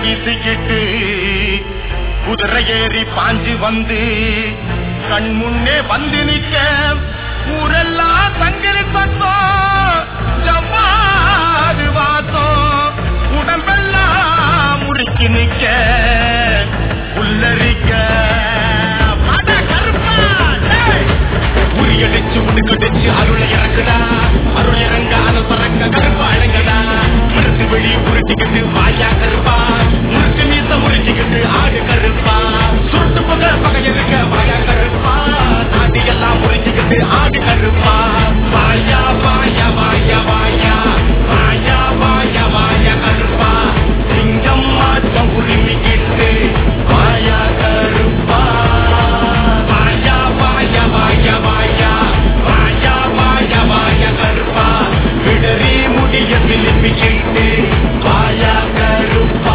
வீசிக்கிட்டு குதிரை ஏறி பாஞ்சு வந்து கண் முன்னே வந்து நிக்க ஊரெல்லாம் சங்கிலி சத்தம் ஜவ்வாது வாசம் உடம்பெல்லாம் முறுக்கி நிக்க உள்ளரிக்க பட கருப்பா டேய்! உரியடிச்சு உடுக்கடிச்சு அருளை இறக்குடா அருள் இறங்க அனல் பறக்க கருப்பா அடங்கடா மனசு வெளி உருட்டிக்கிட்டு வாயா கருப்பா முறுக்கு மீச முறுக்கிக்கிட்டு ஆடு கருப்பா சுருட்டு புக பகை இருக்க வாயா கருப்பா தாண்டி எல்லாம் முறுக்கிக்கிட்டு ஆடு கருப்பா வாயா வாயா வாயா வாயா வாயா வாயா வாயா கருப்பா சிங்கம் மாற்றம் உரிமிக்கிட்டு வாயா கருப்பா வாயா வாயா வாயா வாயா வாயா வாயா வாயா கருப்பா விடறி முடிய பிலிப்பிக்கிட்டு வாயா கருப்பா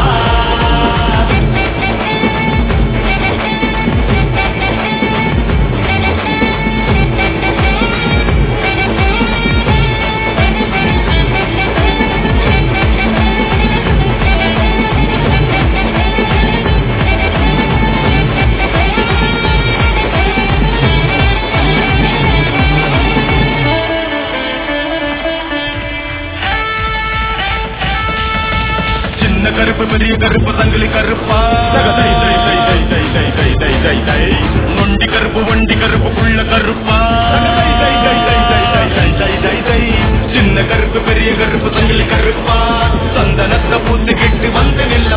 சின்ன கருப்பு பெரிய கருப்பு சங்கிலி கருப்பா நொண்டி கருப்பு வண்டி கருப்பு புள்ள கருப்பா சின்ன கருப்பு பெரிய கருப்பு சங்கிலி கருப்பா சந்தனத்தை பூத்துக்கிட்டு வந்து நில்ல